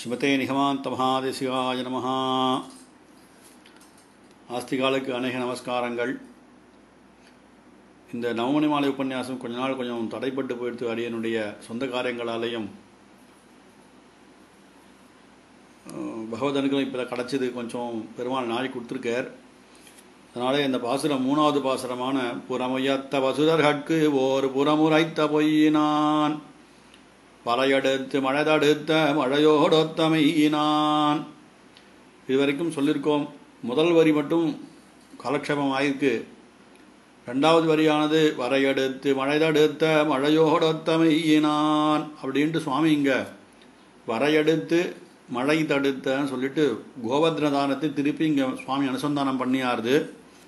ஸ்ரீமதே நிகமாந்த மகாதேசிகாய நமஹ ஆஸ்திகாலுக்கு அநேக நமஸ்காரங்கள் இந்த நவமணி மாலை உபன்யாசம் கொஞ்ச நாள் கொஞ்சம் தடைப்பட்டு போயிடுத்து அடியனுடைய சொந்த காரியங்களாலேயும் அஹ், பகவத் அனுகிரகம் இப்போ கிடச்சிது கொஞ்சம் பெருமாள் நாளை கொடுத்துருக்கார் அதனாலே இந்த பாசுரம் மூணாவது பாசுரமான புறமுயத்த வசுதர்கட்கு ஓர் புறமுரைத்த பொய்யினான் பறையெடுத்து மழை தடுத்த மழையோடொத்தமையினான் இதுவரைக்கும் சொல்லியிருக்கோம் முதல் வரி மட்டும் காலக்ஷேபம் ஆயிருக்கு ரெண்டாவது வரியானது வரையெடுத்து மழை தடுத்த மழையோடொத்தமையினான் அப்படின்ட்டு சுவாமி இங்க வரையெடுத்து மழை தடுத்தன்னு சொல்லிட்டு கோவர்தனதானத்தை திருப்பி இங்க சுவாமி அனுசந்தானம் பண்ணியாருது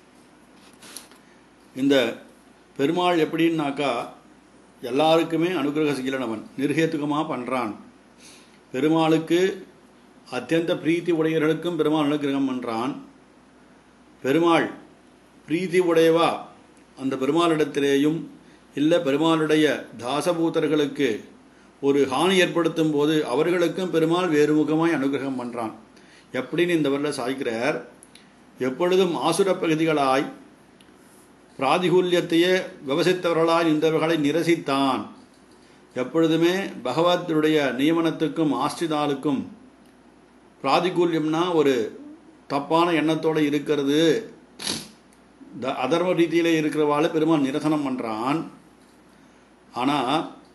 இந்த பெருமாள் எப்படின்னாக்கா எல்லாருக்குமே அனுகிரக சீலனவன் நிர்ஹேத்துகமாக பண்ணுறான் பெருமாளுக்கு அத்தியந்த பிரீத்தி உடையவர்களுக்கும் பெருமாள் அனுகிரகம் பண்ணுறான் பெருமாள் பிரீத்தி உடையவா அந்த பெருமாளிடத்திலேயும் இல்லை பெருமாளுடைய தாசபூதர்களுக்கு ஒரு ஹானி ஏற்படுத்தும் போது அவர்களுக்கும் பெருமாள் வேறு முகமாய் அனுகிரகம் பண்ணுறான் எப்படின்னு இந்த வரல சாய்க்கிறார் எப்பொழுதும் ஆசுர பகுதிகளாய் பிராதிகூல்யத்தையே விவசித்தவர்களாய் நின்றவர்களை நிரசித்தான் எப்பொழுதுமே பகவத்துடைய நியமனத்துக்கும் ஆஸ்திதாலுக்கும் பிராதிகூல்யம்னா ஒரு தப்பான எண்ணத்தோடு இருக்கிறது த அதர்ம ரீதியிலே இருக்கிறவாள் பெருமாள் நிரசனம் பண்ணுறான் ஆனால்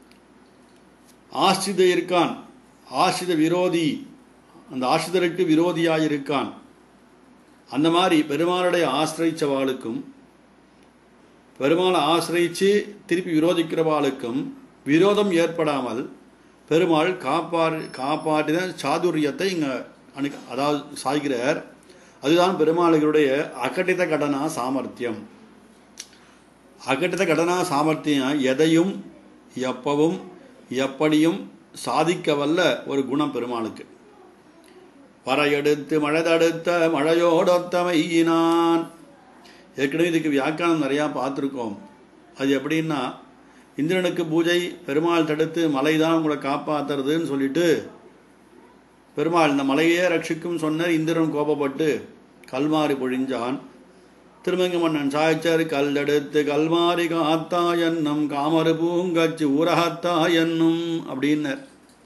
ஆஸ்தித இருக்கான் ஆஸ்தித விரோதி அந்த ஆஸ்திதருக்கு விரோதியாக இருக்கான் அந்த மாதிரி பெருமாளுடைய ஆசிரிச்சவாளுக்கும் பெருமாளை ஆசிரியிச்சு திருப்பி விரோதிக்கிறவாளுக்கும் விரோதம் ஏற்படாமல் பெருமாள் காப்பாறு காப்பாற்றின சாதுரியத்தை இங்கே அனு அதாவது சாய்கிறார் அதுதான் பெருமாளுடைய அகட்டித கடனா சாமர்த்தியம் அகட்டித கடனா சாமர்த்தியம் எதையும் எப்பவும் எப்படியும் சாதிக்க வல்ல ஒரு குணம் பெருமாளுக்கு வரையெடுத்து மழை தடுத்த மழையோடொத்தமையினான் ஏற்கனவே இதுக்கு வியாக்கியானம் நிறையா பார்த்துருக்கோம் அது எப்படின்னா இந்திரனுக்கு பூஜை பெருமாள் தடுத்து மலை தான் உங்களை காப்பாத்துறதுன்னு சொல்லிட்டு பெருமாள் இந்த மலையே ரட்சிக்கும் சொன்ன இந்திரன் கோபப்பட்டு கல்மாரி பொழிஞ்சான் திருமங்க மன்னன் சாய்ச்சர் கல்லெடுத்து கல்மாரி காத்தா என்னும் காமரு பூங்கச்சு ஊரகத்தா என்னும் அப்படின்னர்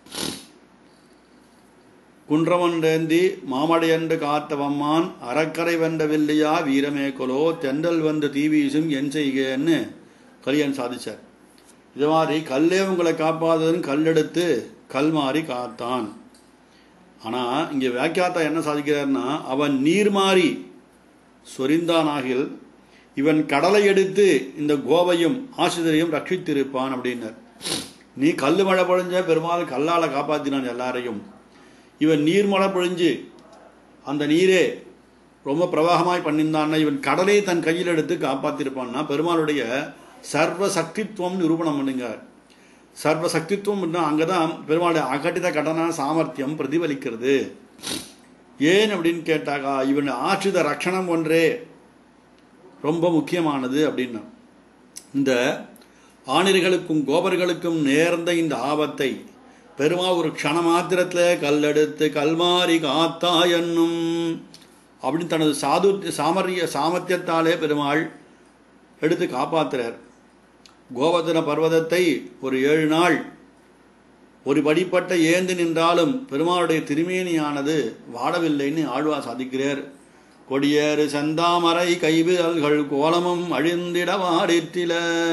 குன்றமன்றேந்தி மாமடையன்று காத்தவம்மான் அறக்கரை வென்ற வில்லியா வீரமே கொலோ தெண்டல் வந்து தீவீசும் என் செய்கன்னு கலியன் சாதிச்சார் இது மாதிரி கல்லே உங்களை காப்பாததுன்னு கல்லெடுத்து கல் மாறி காத்தான் ஆனால் இங்கே வியாக்கியாத்தா என்ன சாதிக்கிறார்னா அவன் நீர் மாறி சொரிந்தானாகில் இவன் கடலை எடுத்து இந்த கோவையும் ஆசிரியரையும் ரட்சித்திருப்பான் அப்படின்னர் நீ கல் மழை பொழிஞ்ச பெருமாள் கல்லால் காப்பாற்றினான் எல்லாரையும் இவன் நீர் மழை பொழிஞ்சு அந்த நீரே ரொம்ப பிரவாகமாய் பண்ணியிருந்தான்னா இவன் கடலை தன் கையில் எடுத்து காப்பாற்றிருப்பான்னா பெருமாளுடைய சர்வ சக்தித்துவம் நிரூபணம் பண்ணுங்க சர்வ சக்தித்துவம் அங்கே தான் பெருமாளுடைய அகட்டித கடனா சாமர்த்தியம் பிரதிபலிக்கிறது ஏன் அப்படின்னு கேட்டாக்கா இவன் ஆட்சித ரட்சணம் ஒன்றே ரொம்ப முக்கியமானது அப்படின்னா இந்த ஆணிர்களுக்கும் கோபர்களுக்கும் நேர்ந்த இந்த ஆபத்தை பெருமா ஒரு க்ஷண மாத்திரத்தில் கல்லெடுத்து கல்மாரி காத்தா என்னும் அப்படின்னு தனது சாது சாமரிய சாமர்த்தியத்தாலே பெருமாள் எடுத்து காப்பாத்துறார் கோவர்தன பர்வதத்தை ஒரு ஏழு நாள் ஒரு படிப்பட்ட ஏந்து நின்றாலும் பெருமாளுடைய திருமேனியானது வாடவில்லைன்னு ஆழ்வா சாதிக்கிறார் கொடியேறு செந்தாமரை கைவிரல்கள் கோலமும் அழிந்திட வாடிற்றில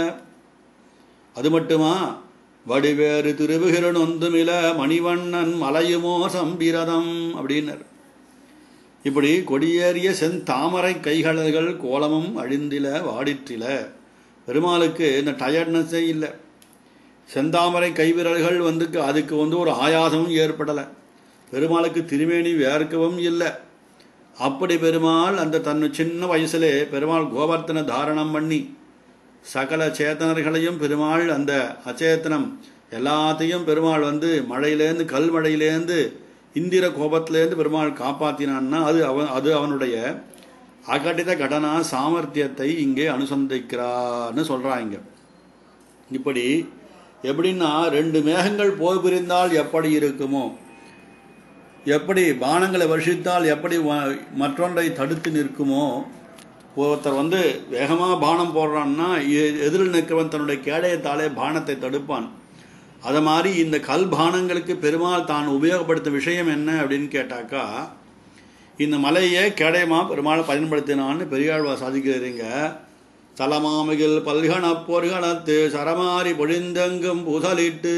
அது மட்டுமா வடிவேறு திருவுகிரன் ஒந்துமில மணிவண்ணன் மலையுமோ சம்பிரதம் அப்படின்னர் இப்படி கொடியேறிய செந்தாமரை கைகளர்கள் கோலமும் அழிந்தில வாடிற்றில பெருமாளுக்கு இந்த டயர்ட்னஸே இல்லை செந்தாமரை கைவிரல்கள் வந்து அதுக்கு வந்து ஒரு ஆயாசமும் ஏற்படலை பெருமாளுக்கு திருமேனி வேர்க்கவும் இல்லை அப்படி பெருமாள் அந்த தன் சின்ன வயசுலே பெருமாள் கோவர்த்தனை தாரணம் பண்ணி சகல சேத்தனர்களையும் பெருமாள் அந்த அச்சேத்தனம் எல்லாத்தையும் பெருமாள் வந்து மழையிலேருந்து கல் மழையிலேருந்து இந்திர கோபத்திலேருந்து பெருமாள் காப்பாற்றினான்னா அது அவன் அது அவனுடைய அகட்டித கடனா சாமர்த்தியத்தை இங்கே அனுசந்திக்கிறான்னு சொல்கிறாங்க இப்படி எப்படின்னா ரெண்டு மேகங்கள் போய் பிரிந்தால் எப்படி இருக்குமோ எப்படி பானங்களை வருஷித்தால் எப்படி வ- மற்றொன்றை தடுத்து நிற்குமோ ஒருத்தர் வந்து வேகமாக பானம் போடுறான்னா எ- எதிரில் நிற்கிறவன் தன்னுடைய கேடயத்தாலே பானத்தை தடுப்பான் அது மாதிரி இந்த கல் பானங்களுக்கு பெருமாள் தான் உபயோகப்படுத்தும் விஷயம் என்ன அப்படின்னு கேட்டாக்கா இந்த மலையை கேடயமாக பெருமாள் பயன்படுத்தினான்னு பெரியாழ்வா சாதிக்கிறீங்க தலமாமிகில் பல்கண பொற்கணத்து சரமாரி பொழிந்தெங்கும் புதலிட்டு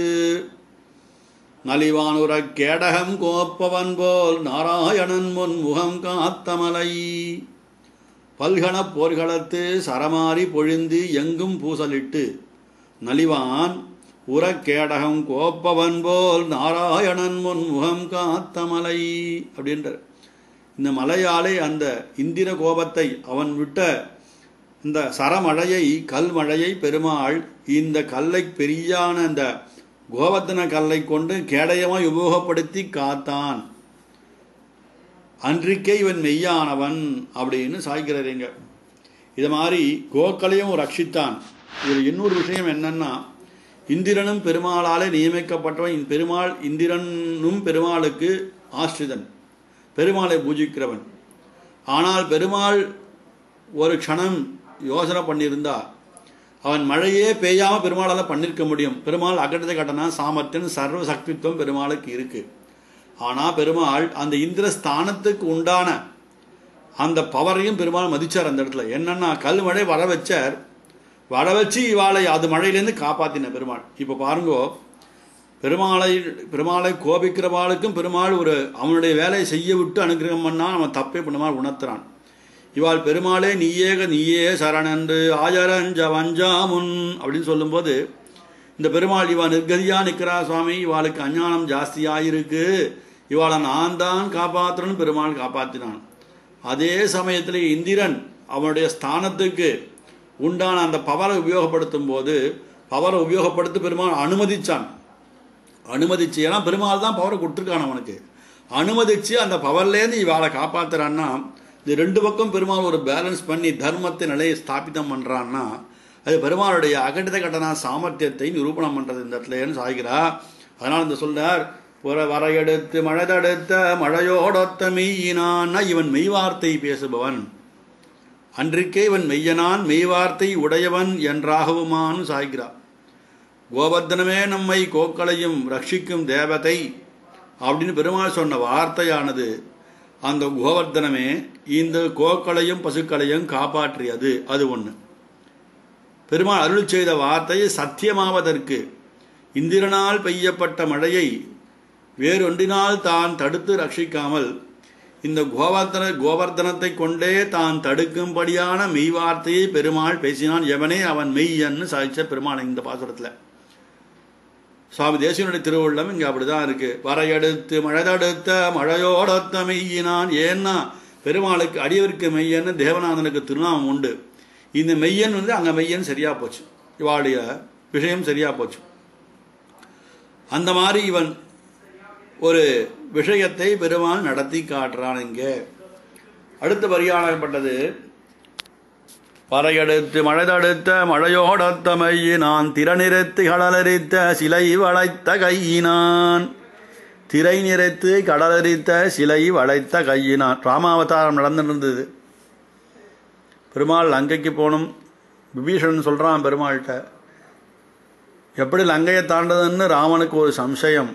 நலிவானுர கேடகம் கோப்பவன் போல் நாராயணன் முன் முகம் காத்தமலை பல்கணப் போர்களத்து சரமாரி பொழிந்து எங்கும் பூசலிட்டு நலிவான் உரக்கேடகம் கோப்பவன் போல் நாராயணன் முன் முகம் காத்தமலை அப்படின்றார் இந்த மலையாலே அந்த இந்திர கோபத்தை அவன் விட்ட இந்த சரமழையை கல்மழையை பெருமாள் இந்த கல்லை பெரியான இந்த கோவர்த்தன கல்லை கொண்டு கேடயமாய் உபயோகப்படுத்தி காத்தான் அன்றிக்கே இவன் மெய்யானவன் அப்படின்னு சாய்கிறாருங்க இது மாதிரி கோக்களையும் ரட்சித்தான் இதில் இன்னொரு விஷயம் என்னன்னா இந்திரனும் பெருமாளாலே நியமிக்கப்பட்டவன் இந்த பெருமாள் இந்திரனும் பெருமாளுக்கு ஆசிரிதன் பெருமாளை பூஜிக்கிறவன் ஆனால் பெருமாள் ஒரு க்ஷணம் யோசனை பண்ணியிருந்தா அவன் மழையே பெய்யாம பெருமாளால் பண்ணிருக்க முடியும் பெருமாள் அகட்டத்தை கட்டனா சாமர்த்தியம் சர்வ சக்தித்துவம் பெருமாளுக்கு இருக்கு ஆனா பெருமாள் அந்த இந்திர ஸ்தானத்துக்கு உண்டான அந்த பவரையும் பெருமாள் மதிச்சார் அந்த இடத்துல என்னன்னா கல் மழை வர வச்சார் வர வச்சு இவாளை அது மழையிலேருந்து காப்பாத்தின பெருமாள் இப்போ பாருங்கோ பெருமாளை பெருமாளை கோபிக்கிறவாளுக்கும் பெருமாள் ஒரு அவனுடைய வேலையை செய்ய விட்டு அனுகிரகம் பண்ணா அவன் தப்பே பெருமாள் உணர்த்துறான் இவாள் பெருமாளே நீயேக நீயே சரணன்று ஆஜரஞ்ச வஞ்சாமுன் அப்படின்னு சொல்லும்போது இந்த பெருமாள் இவா நிர்கதியா நிற்கிறா சுவாமி இவாளுக்கு அஞ்ஞானம் ஜாஸ்தியாயிருக்கு இவாளை நான் தான் காப்பாற்றணும்னு பெருமாள் காப்பாற்றினான் அதே சமயத்தில் இந்திரன் அவனுடைய ஸ்தானத்துக்கு உண்டான அந்த பவரை உபயோகப்படுத்தும் போது பவரை உபயோகப்படுத்தி பெருமாள் அனுமதிச்சான் அனுமதிச்சு ஏன்னா பெருமாள் தான் பவரை கொடுத்துருக்கான் அவனுக்கு அனுமதிச்சு அந்த பவர்லேருந்து இவாளை காப்பாத்துறான்னா இது ரெண்டு பக்கம் பெருமாள் ஒரு பேலன்ஸ் பண்ணி தர்மத்தை நிலையை ஸ்தாபிதம் பண்றான்னா அது பெருமாளுடைய அகட்டித கட்டணா சாமர்த்தியத்தை நிரூபணம் பண்றது இந்த இடத்துலன்னு சாய்கிறா அதனால இந்த சொல்றார் புற வரையெடுத்து மழை தடுத்த மழையோடொத்த மெய்யினான்னா இவன் மெய்வார்த்தை பேசுபவன் அன்றிக்கே இவன் மெய்யனான் மெய்வார்த்தை உடையவன் என்றாகவுமான்னு சாய்கிறார் கோவர்த்தனமே நம்மை கோக்களையும் ரட்சிக்கும் தேவதை அப்படின்னு பெருமாள் சொன்ன வார்த்தையானது அந்த கோவர்த்தனமே இந்த கோக்களையும் பசுக்களையும் காப்பாற்றியது அது ஒன்று பெருமாள் அருள் செய்த வார்த்தை சத்தியமாவதற்கு இந்திரனால் பெய்யப்பட்ட மழையை வேறொன்றினால் தான் தடுத்து ரட்சிக்காமல் இந்த கோவர்த்தன கோவர்த்தனத்தை கொண்டே தான் தடுக்கும்படியான மெய் வார்த்தையை பெருமாள் பேசினான் எவனே அவன் மெய்யன்னு சாதிச்ச பெருமாள் இந்த பாசுரத்தில் சுவாமி தேசியனுடைய திருவுள்ளம் இங்கே அப்படிதான் இருக்கு வரையெடுத்து மழை தடுத்த மழையோடொத்த மெய்யினான் ஏன்னா பெருமாளுக்கு அடியவருக்கு மெய்யன்னு தேவநாதனுக்கு திருநாமம் உண்டு இந்த மெய்யன் வந்து அங்கே மெய்யன் சரியா போச்சு இவாளுடைய விஷயம் சரியா போச்சு அந்த மாதிரி இவன் ஒரு விஷயத்தை பெருமாள் நடத்தி காட்டுறான் இங்கே அடுத்த வரியானப்பட்டது பறையெடுத்து மழை தடுத்த மழையோடத்த மையினான் திறநிறுத்து கடலரித்த சிலை வளைத்த கையினான் திரை நிறைத்து கடலரித்த சிலை வளைத்த கையினான் ராமாவதாரம் நடந்துருந்தது பெருமாள் லங்கைக்கு போகணும் விபீஷணன் சொல்கிறான் பெருமாள்கிட்ட எப்படி லங்கையை தாண்டதுன்னு ராமனுக்கு ஒரு சம்சயம்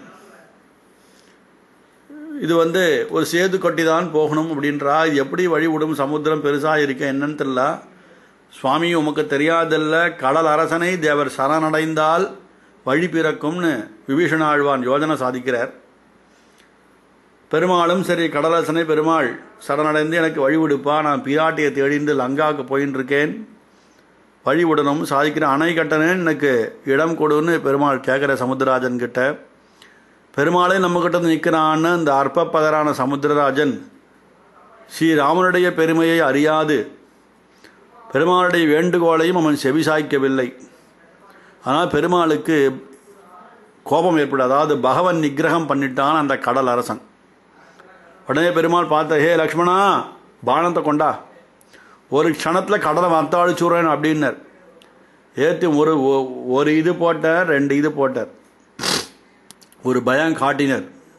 இது வந்து ஒரு சேது கொட்டி தான் போகணும் அப்படின்றா இது எப்படி வழி விடும் சமுத்திரம் பெருசாக இருக்க என்னன்னு தெரியல சுவாமி உமக்கு தெரியாதல்ல கடல் அரசனை தேவர் சரணடைந்தால் வழி பிறக்கும்னு விபீஷண ஆழ்வான் யோஜனை சாதிக்கிறார் பெருமாளும் சரி கடலரசனை பெருமாள் சரணடைந்து எனக்கு வழி விடுப்பா நான் பிராட்டியை தேடிந்து லங்காவுக்கு போயின்னு இருக்கேன் வழி விடணும் சாதிக்கிற அணை கட்டணேன் எனக்கு இடம் கொடுன்னு பெருமாள் கேட்குற சமுத்திரராஜன் கிட்ட பெருமாளே நம்மக்கிட்ட வந்து நிற்கிறான்னு இந்த அற்பப்பதரான சமுத்திரராஜன் ஸ்ரீராமனுடைய பெருமையை அறியாது பெருமாளுடைய வேண்டுகோளையும் அவன் செவிசாய்க்கவில்லை ஆனால் பெருமாளுக்கு கோபம் ஏற்படும் அதாவது பகவன் நிகிரகம் பண்ணிட்டான் அந்த கடல் அரசன் உடனே பெருமாள் பார்த்த ஹே லக்ஷ்மணா பானத்தை கொண்டா ஒரு க்ஷணத்தில் கடலை வந்தாளிச்சுடுறேன் அப்படின்னார் ஏற்றி ஒரு ஒரு இது போட்டார் ரெண்டு இது போட்டார் ஒரு பயம் காட்டினர்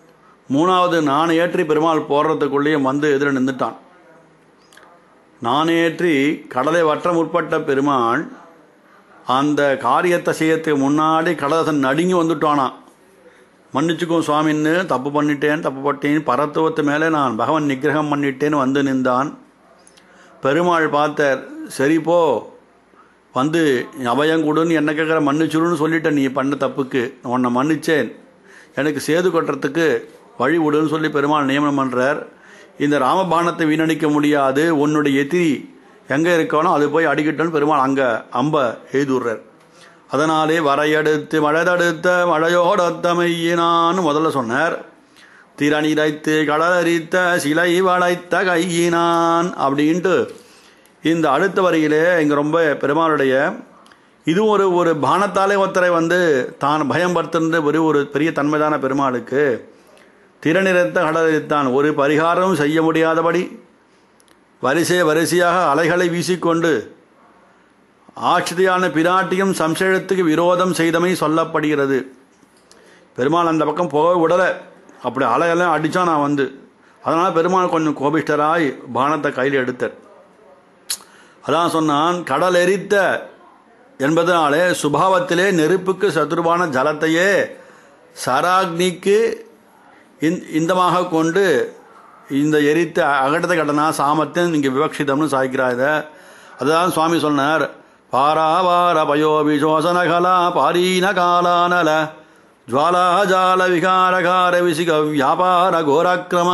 மூணாவது நான் ஏற்றி பெருமாள் போடுறதுக்குள்ளேயும் வந்து எதிர நின்றுட்டான் நான் ஏற்றி கடலை வற்ற முற்பட்ட பெருமாள் அந்த காரியத்தை செய்யறதுக்கு முன்னாடி கடலசன் நடுங்கி வந்துட்டானான் மன்னிச்சுக்கும் சுவாமின்னு தப்பு பண்ணிட்டேன் தப்பு பண்ணிட்டேன் பரத்துவத்து மேலே நான் பகவன் நிகிரகம் பண்ணிட்டேன்னு வந்து நின்றான் பெருமாள் பார்த்தார் சரி போ வந்து அபயம் கொடுன்னு என்ன கேட்குற மன்னிச்சுடுன்னு சொல்லிட்டேன் நீ பண்ண தப்புக்கு உன்னை மன்னிச்சேன் எனக்கு சேது கொட்டுறதுக்கு வழி விடுன்னு சொல்லி பெருமாள் நியமனம் பண்ணுறார் இந்த ராமபானத்தை வீணடிக்க முடியாது உன்னுடைய எதிரி எங்கே இருக்கானோ அது போய் அடிக்கட்டும்னு பெருமாள் அங்கே அம்ப எய்துடுறார் அதனாலே வரையெடுத்து மழைதடுத்த மழையோடத்தமையினான்னு முதல்ல சொன்னார் திறனிரைத்து கடலரித்த சிலை வளைத்த கையினான் அப்படின்ட்டு இந்த அடுத்த வரியிலே இங்கே ரொம்ப பெருமாளுடைய இதுவும் ஒரு ஒரு பானத்தாலே ஒருத்தரை வந்து தான் பயம் படுத்துன்ற ஒரு ஒரு பெரிய தன்மைதான பெருமாளுக்கு திறனிறத்த கடலரித்தான் ஒரு பரிகாரமும் செய்ய முடியாதபடி வரிசை வரிசையாக அலைகளை வீசிக்கொண்டு ஆட்சிதையான பிராட்டியும் சம்சயத்துக்கு விரோதம் செய்தமை சொல்லப்படுகிறது பெருமாள் அந்த பக்கம் போக விடலை அப்படி அலையெல்லாம் அடித்தான் நான் வந்து அதனால் பெருமாள் கொஞ்சம் கோபிஷ்டராய் பானத்தை கையில் எடுத்தார் அதான் சொன்னான் கடல் எரித்த என்பதனாலே சுபாவத்திலே நெருப்புக்கு சதுர்பான ஜலத்தையே சராக்னிக்கு இந்தமாக கொண்டு இந்த எரித்த அகடத கடனா சாமர்த்தியம் இங்கே விவக்ஷிதம்னு சாய்க்கிறார் இதை அதுதான் சுவாமி சொன்னார் பாராவார பயோபிசோசனகலா பாரீன காலானல ஜுவாலாஜால விகாரகார விசிக வியாபார கோரக்ரம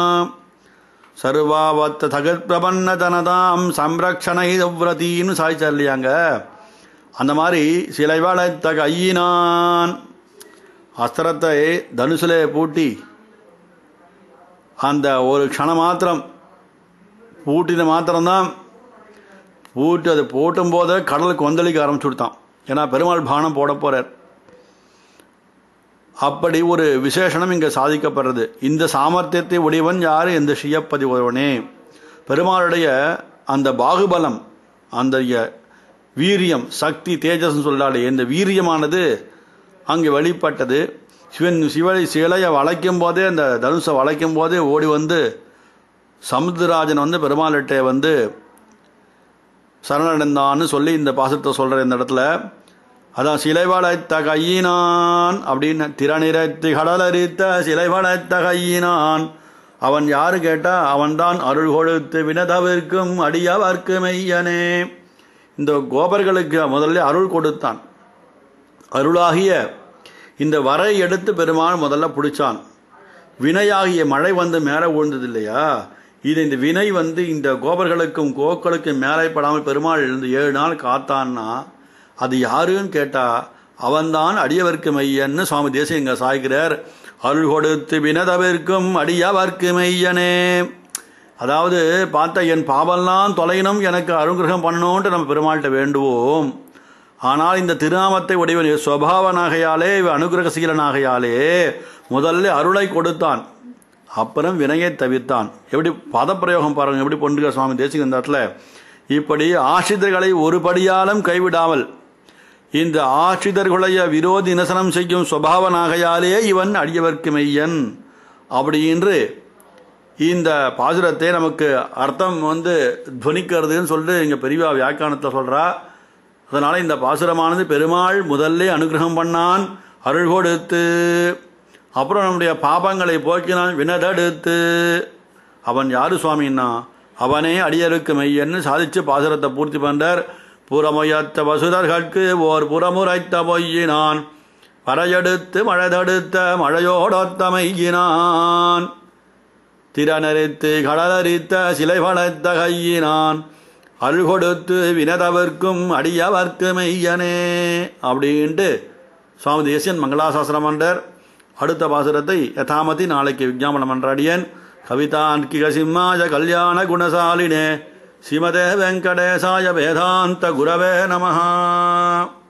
சர்வாவத்த தகத் பிரபன்ன தனதாம் சம்ரக்ஷணை விரத்தின்னு சாய்ச்சார் இல்லையாங்க அந்த மாதிரி சிலை வளைத்த கையினான் அஸ்திரத்தை தனுசிலே பூட்டி அந்த ஒரு க்ஷணம் மாத்திரம் பூட்டின மாத்திரம்தான் பூட்டி அதை போட்டும் போதே கடலுக்கு கொந்தளிக்க ஆரம்பிச்சு கொடுத்தான் ஏன்னா பெருமாள் பானம் போட போறார் அப்படி ஒரு விசேஷனம் இங்கே சாதிக்கப்படுறது இந்த சாமர்த்தியத்தை உடையவன் யாரு இந்த ஷியப்பதி ஒருவனே பெருமாளுடைய அந்த பாகுபலம் அந்த வீரியம் சக்தி தேஜஸ்ன்னு சொல்லாலே இந்த வீரியமானது அங்கே வெளிப்பட்டது சிவன் சிவனை சிலையை வளைக்கும் போதே அந்த தனுஷை வளைக்கும் போதே ஓடி வந்து சமுத்திரராஜன் வந்து பெருமாள்கிட்ட வந்து சரணடைந்தான்னு சொல்லி இந்த பாசத்தை சொல்கிற இந்த இடத்துல அதான் சிலை வளைத்த கையினான் அப்படின்னு திறனிறைத்து கடலரித்த சிலை வளைத்த கையினான் அவன் யாரு கேட்டா அவன்தான் அருள் கொடுத்து வினதவிற்கும் அடியவர்க்கு மெய்யனே இந்த கோபர்களுக்கு முதல்ல அருள் கொடுத்தான் அருளாகிய இந்த வரை எடுத்து பெருமாள் முதல்ல பிடிச்சான் வினையாகிய மழை வந்து மேலே விழுந்தது இல்லையா இது இந்த வினை வந்து இந்த கோபர்களுக்கும் கோக்களுக்கும் மேலே படாமல் பெருமாள் இருந்து ஏழு நாள் காத்தான்னா அது யாருன்னு கேட்டா அவன்தான் அடியவர்க்கு மையன்னு சுவாமி தேசியம் இங்க சாய்கிறார் அருள் கொடுத்து வினதவிற்கும் அடியவர்க்கு மையனே அதாவது பார்த்த என் பாவெல்லாம் தொலைனும் எனக்கு அனுகிரகம் பண்ணணுன்ட்டு நம்ம பெருமாள்கிட்ட வேண்டுவோம் ஆனால் இந்த திருநாமத்தை உடையவன் சுவாவனாகையாலே அனுகிரகசீலனாகையாலே முதல்ல அருளை கொடுத்தான் அப்புறம் வினையை தவிர்த்தான் எப்படி பதப்பிரயோகம் பாருங்க எப்படி பொண்டுக சுவாமி தேசிக இந்த இடத்துல இப்படி ஆசிரியர்களை ஒரு படியாலும் கைவிடாமல் இந்த ஆசிரியர்களுடைய விரோதி நிசனம் செய்யும் சுவாவனாகையாலே இவன் அடியவர்க்கு மெய்யன் அப்படி என்று இந்த பாசுரத்தை நமக்கு அர்த்தம் வந்து துவனிக்கிறதுன்னு சொல்லிட்டு இங்கே பெரியவா வியாக்கியானத்தை சொல்கிறா அதனால் இந்த பாசுரமானது பெருமாள் முதல்ல அனுகிரகம் பண்ணான் அருள் கொடுத்து அப்புறம் நம்முடைய பாபங்களை போக்கினான் வினதெடுத்து அவன் யாரு சுவாமின்னா அவனே அடியருக்கு மெய்யன்னு சாதிச்சு பாசுரத்தை பூர்த்தி பண்றார் புறமுயத்த வசுதர்களுக்கு ஓர் புறமுறைத்த பொய்யினான் பறையெடுத்து மழைதடுத்த மழையோடொத்தமையினான் திறனரித்து கடலரித்த சிலை வளைத்த கையினான் அருள் கொடுத்து வினதவர்க்கும் அடியவர்க்கு மெய்யனே அப்படின்ட்டு சுவாமி தேசியன் மங்களாசாசனம் பண்றார் அடுத்த பாசுரத்தை யதாமதி நாளைக்கு விஜாபனம் பண்றாடியன் கவிதான்கிக சிம்மாய கல்யாண குணசாலினே ஸ்ரீமதே வெங்கடேசாய வேதாந்த குரவே நமஹா